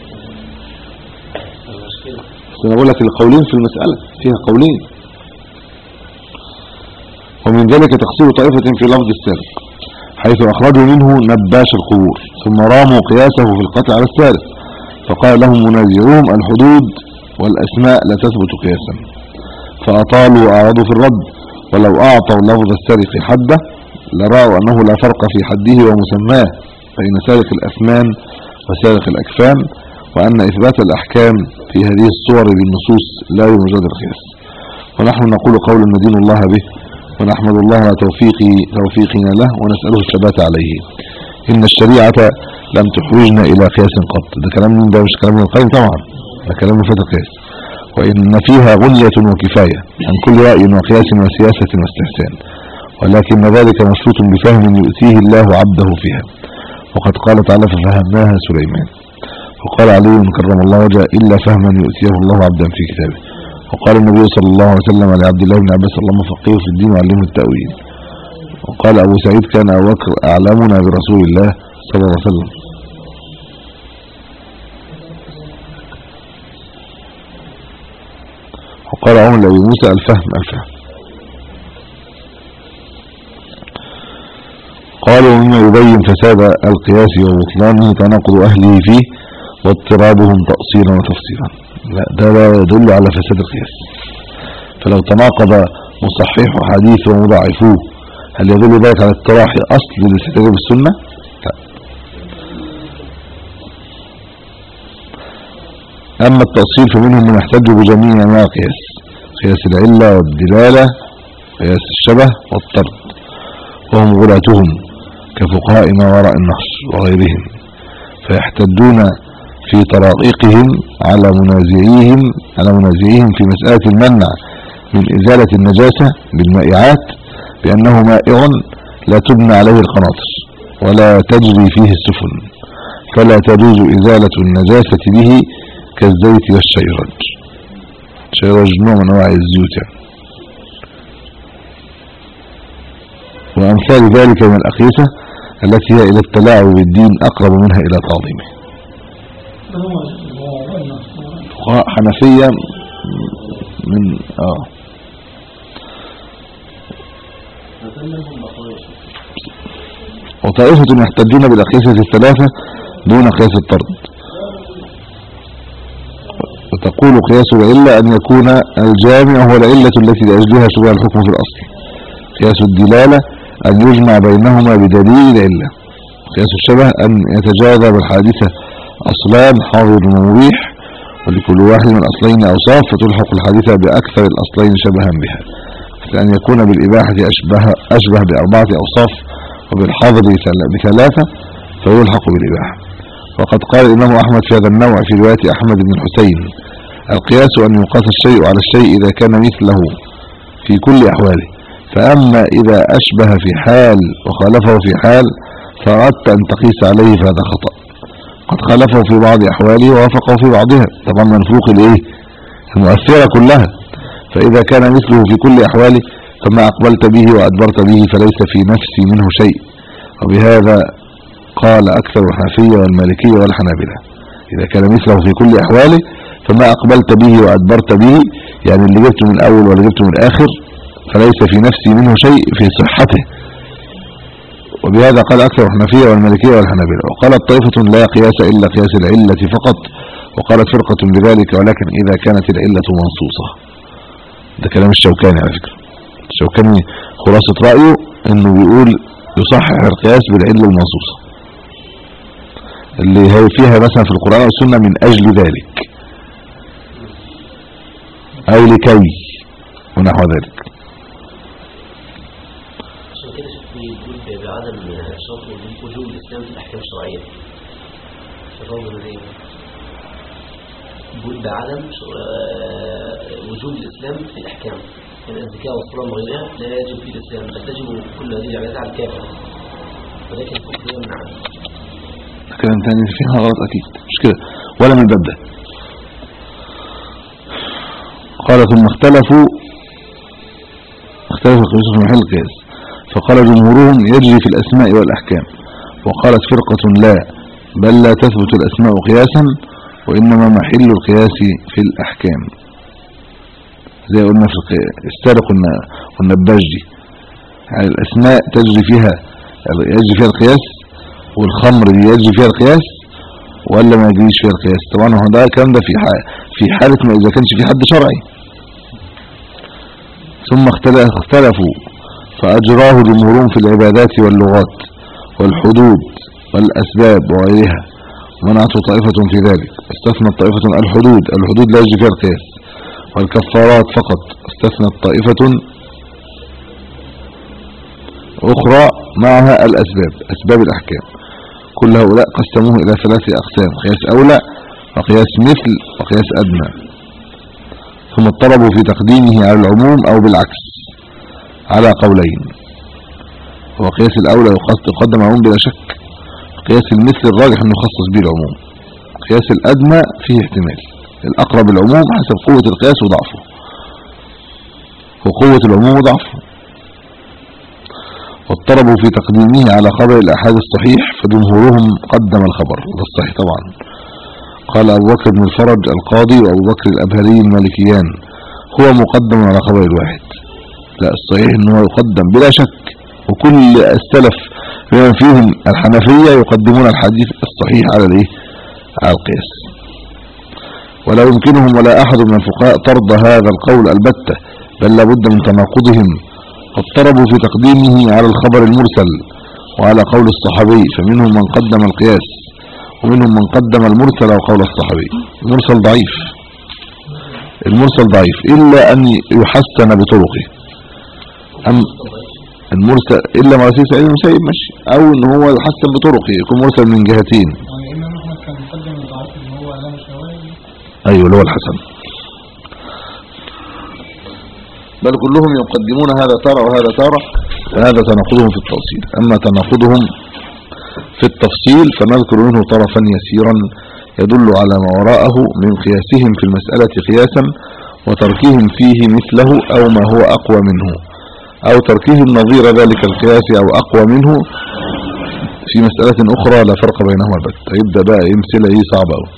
المشكلة بس انا بقول لك القولين في المسألة فيها قولين ومن ذلك تقصير طائفة في لفظ السارق حيث أخرجوا منه نباش القبور ثم راموا قياسه في القتل على السارق فقال لهم منازعوهم الحدود والأسماء لا تثبت قياسا فأطالوا وأعرضوا في الرد ولو أعطوا لفظ السارق حده لرأوا أنه لا فرق في حده ومسماه بين سارق الأثمان وسارق الأكفان وأن إثبات الأحكام في هذه الصور بالنصوص لا يوجد القياس ونحن نقول قول ندين الله به ونحمد الله على توفيقه توفيقنا له ونسأله الثبات عليه إن الشريعة لم تحوجنا إلى قياس قط ده كلام من ده مش كلام من القيم طبعا ده كلام من فتى قياس وإن فيها غنية وكفاية عن كل رأي وقياس وسياسة واستحسان ولكن ذلك مشروط بفهم يؤتيه الله عبده فيها وقد قال تعالى ففهمناها سليمان وقال علي كرم الله وجهه إلا فهما يؤتيه الله عبدا في كتابه وقال النبي صلى الله عليه وسلم لعبد الله بن عباس اللهم فقهه في الدين وعلمه التأويل وقال أبو سعيد كان أبو بكر أعلمنا برسول الله صلى الله عليه وسلم وقال عمر لأبي موسى الفهم الفهم قالوا مما يبين فساد القياس وبطلانه تناقض أهله فيه واضطرابهم تأصيلا وتفصيلا لا ده لا يدل على فساد القياس فلو تناقض مصحح حديث ومضاعفوه هل يدل ذلك على اضطراح أصل الاستدلال بالسنة؟ لا أما التأصيل فمنهم من يحتج بجميع أنواع القياس قياس العلة والدلالة قياس الشبه والطرد وهم غلاتهم كفقهاء ما وراء النهر وغيرهم فيحتجون في طرائقهم على منازعيهم على منازعيهم في مسألة المنع من إزالة النجاسة بالمائعات بأنه مائع لا تبنى عليه القناطر ولا تجري فيه السفن فلا تجوز إزالة النجاسة به كالزيت والشيرج شيرج نوع من أنواع الزيوت يعني. وأمثال ذلك من الأقيسة التي هي إلى التلاعب بالدين أقرب منها إلى تعظيمه ده هو هو قلنا فقهاء حنفية من آه وطائفة يحتجون بالأقيسة الثلاثة دون قياس الطرد وتقول قياس العلة أن يكون الجامع هو العلة التي لأجلها شبه الحكم في الأصل قياس الدلالة أن يجمع بينهما بدليل العلة قياس الشبه أن يتجاذب الحادثة أصلان حاضر ومبيح ولكل واحد من الأصلين أوصاف فتلحق الحادثة بأكثر الأصلين شبها بها مثل أن يكون بالإباحة أشبه, أشبه بأربعة أوصاف وبالحظر ثل- بثلاثة فيلحق بالإباحة وقد قال الإمام أحمد في هذا النوع في رواية أحمد بن الحسين القياس أن يقاس الشيء على الشيء إذا كان مثله في كل أحواله فأما إذا أشبه في حال وخالفه في حال فأردت أن تقيس عليه فهذا خطأ قد خالفه في بعض أحواله ووافقه في بعضها طبعا من فروق الايه المؤثرة كلها فإذا كان مثله في كل أحواله فما أقبلت به وأدبرت به فليس في نفسي منه شيء وبهذا قال أكثر الحنفية والمالكية والحنابلة إذا كان مثله في كل أحواله فما أقبلت به وأدبرت به يعني اللي جبته من الأول ولا جبته من الآخر فليس في نفسي منه شيء في صحته وبهذا قال أكثر الحنفية والمالكية والحنابلة وقالت طائفة لا قياس إلا قياس العلة فقط وقالت فرقة بذلك ولكن إذا كانت العلة منصوصة ده كلام الشوكاني على فكرة الشوكاني خلاصة رأيه انه بيقول يصحح القياس بالعلة المنصوصة اللي هي فيها مثلا في القرآن والسنة من أجل ذلك أو لكي ونحو ذلك عشان كده شوف بيقول بعدم شرط وجوب الإسلام في الأحكام الشرعية الرغم من إيه؟ بيقول بعدم ش- آه، وجوب الإسلام في الأحكام يعني الزكاة والصلاة وغيرها لا يجب في الإسلام بل تجب كل هذه العبادات على الكافر ولكن الكفر يمنع عنه كلام تاني فيها غلط أكيد مش كده ولا من الباب ده قال ثم اختلفوا اختلف القياس في محل القياس فقال جمهورهم يجري في الأسماء والأحكام وقالت فرقة لا بل لا تثبت الأسماء قياسا وإنما محل القياس في الأحكام زي قلنا في القي- السارق والن- والنباش دي يعني الأسماء تجري فيها يجري فيها القياس والخمر دي يجري فيها القياس ولا ما يجريش فيها القياس طبعا هو ده الكلام ده في ح- في حالة ما إذا كانش في حد شرعي ثم اختل- اختلفوا فأجراه جمهورهم في العبادات واللغات والحدود والأسباب وغيرها منعته طائفة في ذلك استثنت طائفة الحدود الحدود لا يجري فيها القياس والكفارات فقط استثنت طائفة أخرى معها الأسباب أسباب الأحكام كل هؤلاء قسموه إلى ثلاث أقسام قياس أولى وقياس مثل وقياس أدنى ثم اضطربوا في تقديمه على العموم أو بالعكس على قولين وقياس الأولى يقص- يقدم العموم بلا شك قياس المثل الراجح أنه يخصص به العموم قياس الأدنى فيه احتمال الأقرب العموم حسب قوة القياس وضعفه وقوة العموم وضعفه واضطربوا في تقديمه على خبر الأحاد الصحيح فجمهورهم قدم الخبر وده الصحيح طبعا قال أبو بكر بن الفرج القاضي وأبو بكر الأبهري المالكيان هو مقدم على خبر الواحد لا الصحيح أنه يقدم بلا شك وكل السلف بمن فيهم الحنفية يقدمون الحديث الصحيح على الايه على القياس ولا يمكنهم ولا أحد من الفقهاء طرد هذا القول البتة بل لابد من تناقضهم اضطربوا في تقديمه على الخبر المرسل وعلى قول الصحابي فمنهم من قدم القياس ومنهم من قدم المرسل وقول الصحابي المرسل ضعيف المرسل ضعيف إلا أن يحسن بطرقه أم المرسل إلا مرسل سعيد المسيب ماشي أو أن هو يحسن بطرقه يكون مرسل من جهتين يعني الإمام أحمد كان مقدم الضعيف اللي هو له شواهد أيوه اللي هو الحسن بل كلهم يقدمون هذا تارة وهذا تارة فهذا تناقضهم في التوصيل أما تناقضهم في التفصيل فنذكر منه طرفا يسيرا يدل على ما وراءه من قياسهم في المسألة قياسا وتركهم فيه مثله أو ما هو أقوى منه أو تركهم نظير ذلك القياس أو أقوى منه في مسألة أخرى لا فرق بينهما البت يبدأ بقى يمثل ايه صعب أوي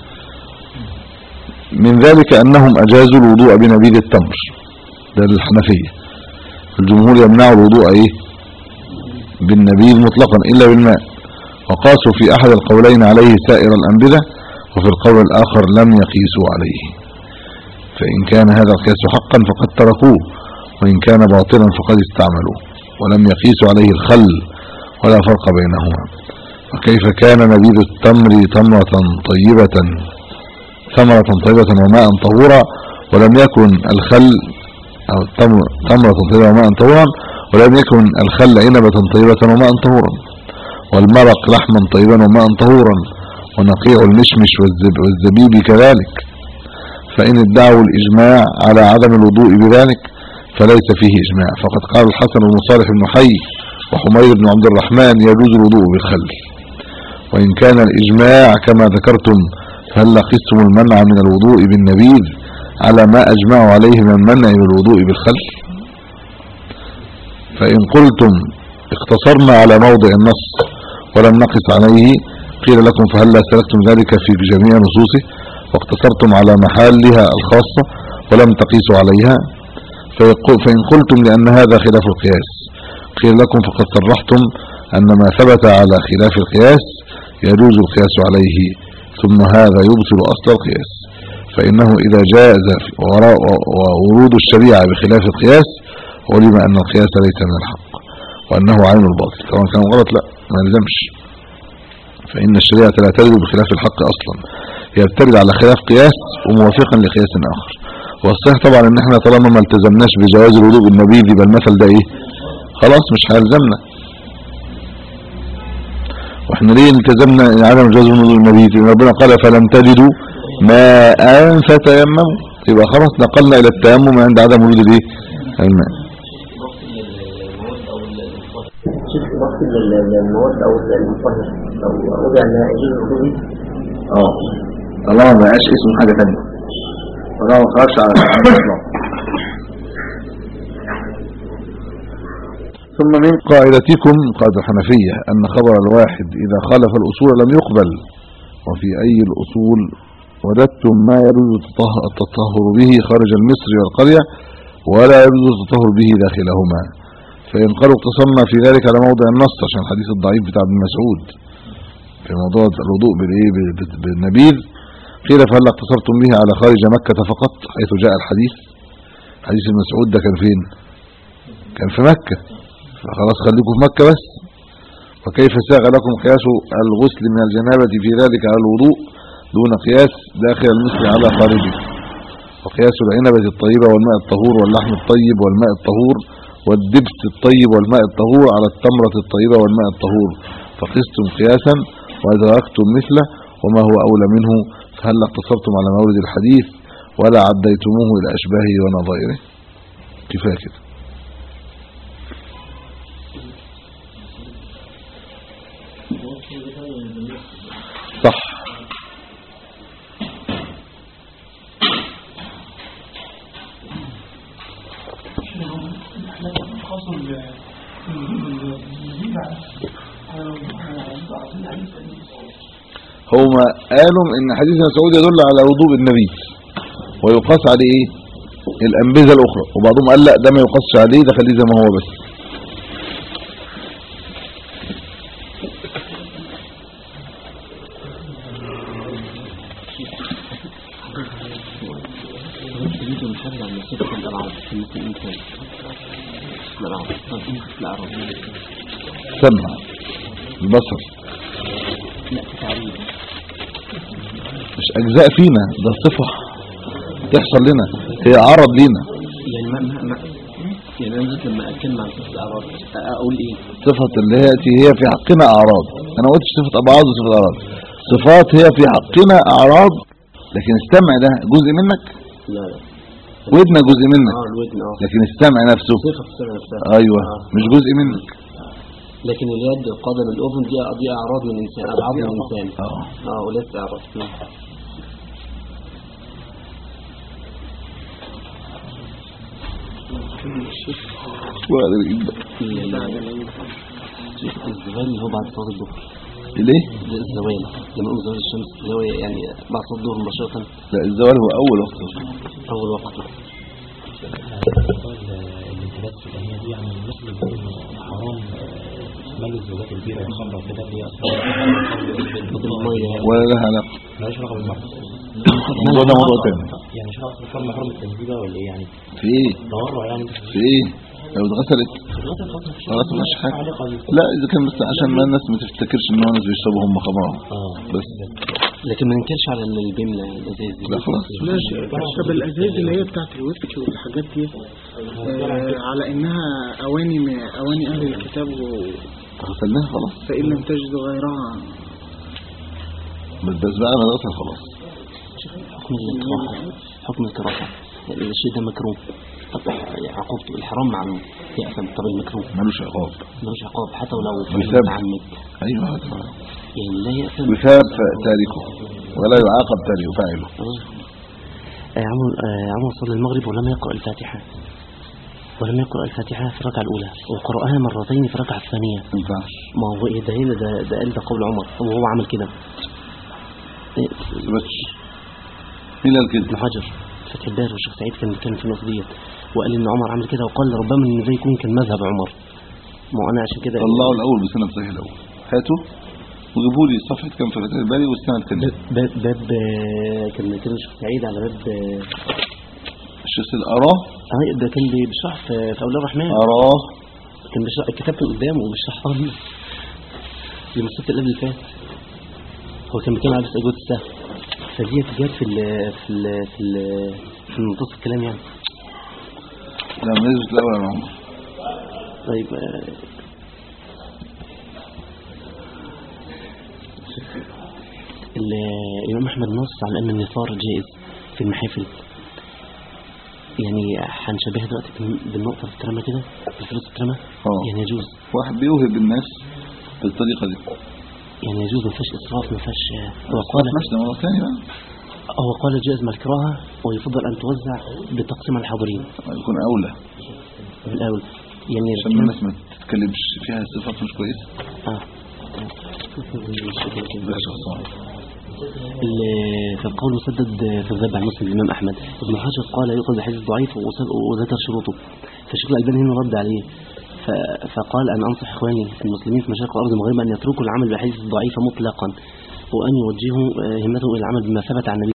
من ذلك أنهم أجازوا الوضوء بنبيذ التمر ده للحنفية الجمهور يمنع الوضوء ايه بالنبيذ مطلقا إلا بالماء وقاسوا في أحد القولين عليه سائر الأنبذة وفي القول الآخر لم يقيسوا عليه فإن كان هذا القياس حقا فقد تركوه وإن كان باطلا فقد استعملوه ولم يقيسوا عليه الخل ولا فرق بينهما وكيف كان نبيذ التمر تمرة طيبة ثمرة طيبة وماء طهورا ولم يكن الخل أو التمر تمرة طيبة وماء طهورا ولم يكن الخل عنبة طيبة وماء طهورا والمرق لحما طيبا وماء طهورا ونقيع المشمش والزب والزبيب كذلك فإن ادعوا الإجماع على عدم الوضوء بذلك فليس فيه إجماع فقد قال الحسن بن صالح بن حي وحمير بن عبد الرحمن يجوز الوضوء بالخل وإن كان الإجماع كما ذكرتم فهل قستم المنع من الوضوء بالنبيذ على ما أجمعوا عليه من المنع بالوضوء بالخل فإن قلتم اقتصرنا على موضع النص ولم نقص عليه قيل لكم فهل سلكتم ذلك في جميع نصوصه واقتصرتم على محلها الخاصة ولم تقيسوا عليها فيقول فإن قلتم لأن هذا خلاف القياس قيل لكم فقد صرحتم أن ما ثبت على خلاف القياس يجوز القياس عليه ثم هذا يبطل أصل القياس فإنه إذا جاز وراء وورود الشريعة بخلاف القياس علم أن القياس ليس من الحق وأنه عين الباطل طبعا كان غلط لا ما يلزمش فإن الشريعة لا ترد بخلاف الحق أصلا هي بترد على خلاف قياس وموافقا لقياس آخر والصحيح طبعا ان احنا طالما ما التزمناش بجواز الوضوء بالنبيذ يبقى المثل ده ايه خلاص مش هيلزمنا واحنا ليه التزمنا عدم جواز الوضوء بالنبيذ لأن ربنا قال فلم تجدوا ماء فتيمموا يبقى خلاص نقلنا الى التيمم عند عدم وجود الايه الماء شوف وقت المواد او المطهر لو وضع انها يجوز الوضوء به اه طالما ما بقاش اسمه حاجه ثانيه طالما ما خرجش على الاطلاق ثم من قاعدتكم قاعدة الحنفية أن خبر الواحد إذا خالف الأصول لم يقبل وفي أي الأصول وجدتم ما يجوز التطه- التطهر به خارج المصر والقرية ولا يجوز التطهر به داخلهما فإن قالوا اقتصرنا في ذلك على موضع النص عشان الحديث الضعيف بتاع ابن مسعود في موضوع الوضوء بالايه بال- بالنبيذ قيل فهل اقتصرتم به على خارج مكة فقط حيث جاء الحديث حديث ابن مسعود ده كان فين كان في مكة فخلاص خليكم في مكة بس وكيف ساغ لكم قياس الغسل من الجنابة في ذلك على الوضوء دون قياس داخل المسلم على خارجه وقياس العنبة الطيبة والماء الطهور واللحم الطيب والماء الطهور والدبس الطيب والماء الطهور على التمرة الطيبة والماء الطهور فقستم قياسا وأدركتم مثله وما هو أولى منه فهل اقتصرتم على مورد الحديث ولا عديتموه إلى أشباهه ونظائره كفاية كده صح خاصة بالنبي هما قالوا ان حديث مسعود يدل على وضوء النبي ويقاس عليه ايه الانبذه الاخرى وبعضهم قال لا ده ما يقاسش عليه ده خليه زي ما هو بس يريد المحافظة على مسيرة الألعاب في مثل الإنسان الألعاب طب إيه في الأعراض سمع البصر لا في تعريض مش اجزاء فينا ده صفه تحصل لنا هي عرض لينا يعني ما ما ما يعني أنا جيت لما أتكلم عن صفة الأعراض أقول إيه صفه اللي هي هي في حقنا اعراض انا ما قلتش صفه ابعاد وصفه اعراض صفات هي في حقنا اعراض لكن السمع ده جزء منك لا لا ودنا جزء منك اه الودن اه لكن السمع نفسه صفة السمع نفسها ايوه آه. مش جزء منك لكن اليد القدم الأذن دي دي أعراض من الإنسان أبعاد من الإنسان اه اه وليست أعراض مم. وهذا الإيد بقى. ال- الزوال اللي هو بعد صلاة الظهر ليه ده الزوال لما نقول زوال الشمس اللي هو يعني بعد صلاة الظهر مباشرة لا الزوال هو اول وقت الصلاة. أول وقت الانتباه السودانية دي يعني المسلم يقول إنه حرام مال الزوجات البيرة والخمرة وكده اللي هي بالمية ولا لها علاقه مالهاش علاقة بالمحرم الموضوع ده موضوع تاني يعني مش عارف الفرم محرم التنزيبة ولا ايه يعني في ايه تورع يعني في ايه لو اتغسلت خلاص مش حاجه لا اذا كان بس عشان ما الناس ما تفتكرش ان الناس بيشربوا هم خمرهم اه بس لكن ما ننكرش على البملة الأزاز دي لا خلاص ماشي طب الازاز اللي هي بتاعت الويسكي والحاجات دي آه على انها اواني من اواني اهل الكتاب و- غسلناها خلاص فان لم تجدوا غيرها بس بس بقى انا غسل خلاص حكم الكراهة حكم الكراهة الشيء ده مكروه طب عقوبته الحرام معلوم يأثم طب المكروه ملوش عقاب ملوش عقاب حتى ولو فعل يثاب. متعمد ايوه يعني لا يأثم يثاب تاركه ولا يعاقب تاركه فاعله آه، عمر آه، عمر صلى المغرب ولم يقرأ الفاتحة ولم يقرأ الفاتحة في الركعة الأولى وقرأها مرتين في الركعة الثانية ما ينفعش ما هو إيه ده هنا ده ده قال ده قول عمر وهو عمل كده إيه، ما ثبتش مين قال كده ابن حجر فتح الباري والشيخ سعيد كان كان في النقطة ديت وقال إن عمر عمل كده وقال ربما إن ده يكون كان مذهب عمر ما هو أنا عشان كده طلعوا الاول بسنه صحيح الاول هاتوا وجيبوا لي صفحه كام في فتح الباري والسند كام باب باب, باب آه، كان كان الشيخ سعيد على باب آه، الشيخ اراه آه، ده كان بيشرح في في أولياء الرحمن اراه كان بيشرح الكتاب كان قدامه وبيشرحها لنا يوم السبت اللي قبل اللي فات هو كان بيتكلم على بس أجوبة السهل فديت جت في ال في ال في ال في منتصف الكلام يعني لا ما نزلت الاول يا عمر طيب آه، ال- الإمام أحمد نص على أن النثار جائز في المحافل يعني هنشبهها دلوقتي بال- بالنقطة اللي بتترمى كده الفلوس بتترمى اه. يعني يجوز واحد بيوهب الناس بالطريقه دي يعني يجوز ما فيهاش إسراف ما فيهاش هو قال ماشي ده مره ثانيه بقى هو قال جائز مع الكراهة ويفضل أن توزع بتقسيم الحاضرين يكون اولى من الأول يعني عشان الكلام- الناس ما تتكلمش فيها صفات مش كويسه آه. ده شخصان ال- في القول مسدد في الذب عن مسلم الإمام أحمد ابن حجر قال يؤخذ الحديث ضعيف وس- وذكر شروطه فالشيخ الألباني هنا رد عليه ف- فقال أن أنصح إخواني المسلمين في مشارق الأرض المغربة أن يتركوا العمل بالحديث الضعيف مطلقا وأن يوجهوا آه، همتهم إلى العمل بما ثبت عن النبي